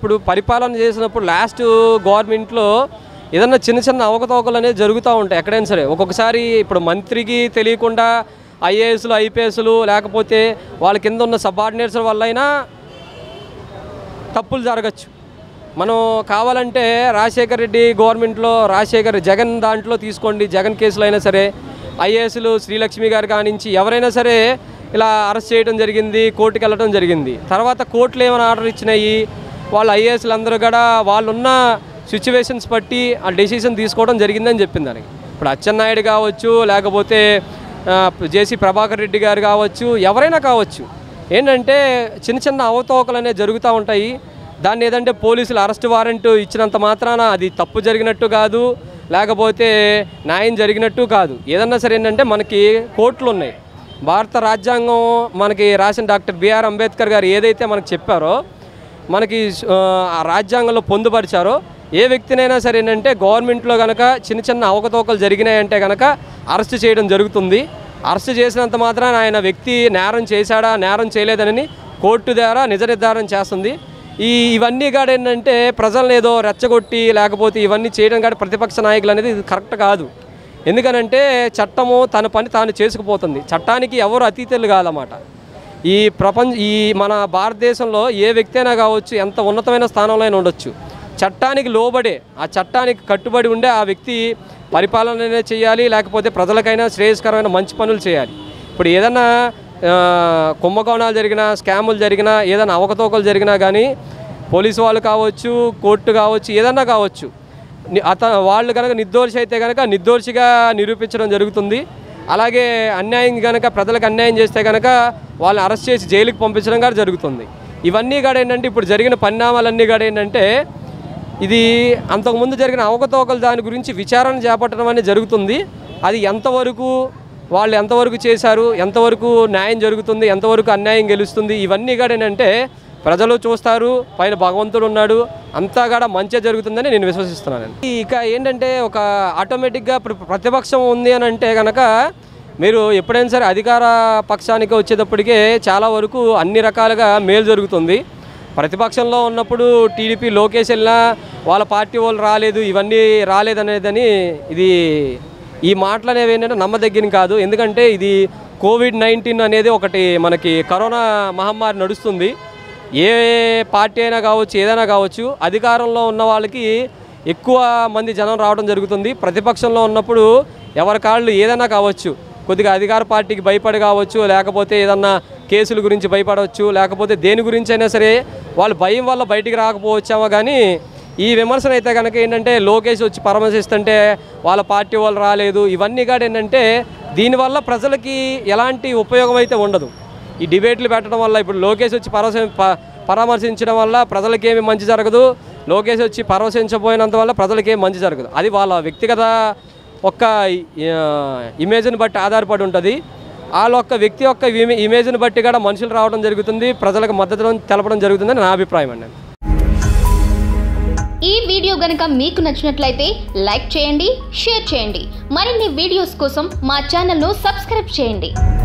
ఇప్పుడు పరిపాలన చేసినప్పుడు లాస్ట్ గవర్నమెంట్లో ఏదన్నా చిన్న చిన్న అవకతవకలు అనేది జరుగుతూ ఉంటాయి ఎక్కడైనా సరే ఒక్కొక్కసారి ఇప్పుడు మంత్రికి తెలియకుండా ఐఏఎస్లు ఐపీఎస్లు లేకపోతే వాళ్ళ కింద ఉన్న సబార్డినేట్స్ వల్ల అయినా తప్పులు జరగచ్చు మనం కావాలంటే రాజశేఖర్ రెడ్డి గవర్నమెంట్లో రాజశేఖర్ జగన్ దాంట్లో తీసుకోండి జగన్ కేసులో అయినా సరే ఐఏఎస్లు శ్రీలక్ష్మి గారు కానించి ఎవరైనా సరే ఇలా అరెస్ట్ చేయడం జరిగింది కోర్టుకి వెళ్ళడం జరిగింది తర్వాత కోర్టులు ఏమైనా ఆర్డర్ ఇచ్చినాయి వాళ్ళు ఐఏఎస్లు అందరూ కూడా వాళ్ళున్న సిచ్యువేషన్స్ బట్టి ఆ డెసిషన్ తీసుకోవడం జరిగిందని చెప్పింది దానికి ఇప్పుడు అచ్చెన్నాయుడు కావచ్చు లేకపోతే ఆ, జేసీ ప్రభాకర్ రెడ్డి గారు కావచ్చు ఎవరైనా కావచ్చు ఏంటంటే చిన్న చిన్న అవతవకలు అనేవి జరుగుతూ ఉంటాయి దాన్ని ఏదంటే పోలీసులు అరెస్ట్ వారెంట్ ఇచ్చినంత మాత్రాన అది తప్పు జరిగినట్టు కాదు లేకపోతే న్యాయం జరిగినట్టు కాదు ఏదన్నా సరే ఏంటంటే మనకి కోర్టులు ఉన్నాయి భారత రాజ్యాంగం మనకి రాసిన డాక్టర్ బిఆర్ అంబేద్కర్ గారు ఏదైతే మనకు చెప్పారో మనకి ఆ, ఆ రాజ్యాంగంలో పొందుపరిచారో ఏ వ్యక్తినైనా సరే ఏంటంటే గవర్నమెంట్లో కనుక చిన్న చిన్న అవకతవకలు జరిగినాయంటే కనుక అరెస్ట్ చేయడం జరుగుతుంది అరెస్ట్ చేసినంత మాత్రాన ఆయన వ్యక్తి నేరం చేశాడా నేరం చేయలేదని కోర్టు ద్వారా నిజ నిర్ధారణ చేస్తుంది ఈ ఇవన్నీ కాడ ఏంటంటే ప్రజలను ఏదో రెచ్చగొట్టి లేకపోతే ఇవన్నీ చేయడం కాడ ప్రతిపక్ష నాయకులు అనేది ఇది కరెక్ట్ కాదు ఎందుకనంటే చట్టము తన పని తాను చేసుకుపోతుంది చట్టానికి ఎవరు అతీతులు కాదన్నమాట ఈ ప్రపంచ ఈ మన భారతదేశంలో ఏ వ్యక్తి అయినా కావచ్చు ఎంత ఉన్నతమైన స్థానంలో అయినా ఉండొచ్చు చట్టానికి లోబడే ఆ చట్టానికి కట్టుబడి ఉండే ఆ వ్యక్తి పరిపాలన చేయాలి లేకపోతే ప్రజలకైనా శ్రేయస్కరమైన మంచి పనులు చేయాలి ఇప్పుడు ఏదైనా ఆ, కుంభకోణాలు జరిగినా స్కాములు జరిగినా ఏదైనా అవకతవకలు జరిగినా కానీ పోలీసు వాళ్ళు కావచ్చు కోర్టు కావచ్చు ఏదన్నా కావచ్చు ని- అత వాళ్ళు కనుక నిర్దోషి అయితే కనుక నిర్దోషిగా నిరూపించడం జరుగుతుంది అలాగే అన్యాయం కనుక ప్రజలకు అన్యాయం చేస్తే కనుక వాళ్ళని అరెస్ట్ చేసి జైలుకి పంపించడం కూడా జరుగుతుంది ఇవన్నీ కూడా ఏంటంటే ఇప్పుడు జరిగిన పరిణామాలన్నీ కూడా ఏంటంటే ఇది అంతకుముందు జరిగిన అవకతవకలు దాని గురించి విచారణ చేపట్టడం అనేది జరుగుతుంది అది ఎంతవరకు వాళ్ళు ఎంతవరకు చేశారు ఎంతవరకు న్యాయం జరుగుతుంది ఎంతవరకు అన్యాయం గెలుస్తుంది ఇవన్నీ కూడా ఏంటంటే ప్రజలు చూస్తారు పైన భగవంతుడు ఉన్నాడు అంతా కూడా మంచి జరుగుతుందని నేను విశ్వసిస్తున్నాను ఇక ఏంటంటే ఒక ఆటోమేటిక్గా ప్ర- ప్రతిపక్షం ఉంది అని అంటే కనుక మీరు ఎప్పుడైనా సరే అధికార పక్షానికి వచ్చేటప్పటికే చాలా వరకు అన్ని రకాలుగా మేలు జరుగుతుంది ప్రతిపక్షంలో ఉన్నప్పుడు టీడీపీ లోకేష్ వెళ్ళినా వాళ్ళ పార్టీ వాళ్ళు రాలేదు ఇవన్నీ రాలేదనేదని ఇది ఈ మాటలు అనేవి ఏంటంటే నమ్మదగిన కాదు ఎందుకంటే ఇది కోవిడ్ నైన్టీన్ అనేది ఒకటి మనకి కరోనా మహమ్మారి నడుస్తుంది ఏ పార్టీ అయినా కావచ్చు ఏదైనా కావచ్చు అధికారంలో ఉన్న వాళ్ళకి ఎక్కువ మంది జనం రావడం జరుగుతుంది ప్రతిపక్షంలో ఉన్నప్పుడు ఎవరి కాళ్ళు ఏదైనా కావచ్చు కొద్దిగా అధికార పార్టీకి భయపడి కావచ్చు లేకపోతే ఏదన్నా కేసుల గురించి భయపడవచ్చు లేకపోతే దేని గురించి అయినా సరే వాళ్ళు భయం వల్ల బయటికి రాకపోవచ్చామో కానీ ఈ విమర్శన అయితే కనుక ఏంటంటే లోకేష్ వచ్చి పరామర్శిస్తుంటే వాళ్ళ పార్టీ వాళ్ళు రాలేదు ఇవన్నీ కూడా ఏంటంటే దీనివల్ల ప్రజలకి ఎలాంటి ఉపయోగం అయితే ఉండదు ఈ డిబేట్లు పెట్టడం వల్ల ఇప్పుడు లోకేష్ వచ్చి పరవశ ప- పరామర్శించడం వల్ల ప్రజలకేమి మంచి జరగదు లోకేష్ వచ్చి పరామర్శించబోయినంత వల్ల ప్రజలకేం మంచి జరగదు అది వాళ్ళ వ్యక్తిగత ఒక్క ఆ, ఇమేజ్ని బట్టి ఆధారపడి ఉంటుంది వాళ్ళ ఒక్క వ్యక్తి యొక్క ఇమే- ఇమేజ్ని బట్టి కూడా మనుషులు రావడం జరుగుతుంది ప్రజలకు మద్దతు తెలపడం జరుగుతుందని నా అభిప్రాయం అండి ఈ వీడియో గనక మీకు నచ్చినట్లయితే లైక్ చేయండి షేర్ చేయండి మరిన్ని వీడియోస్ కోసం మా ఛానల్ను సబ్స్క్రైబ్ చేయండి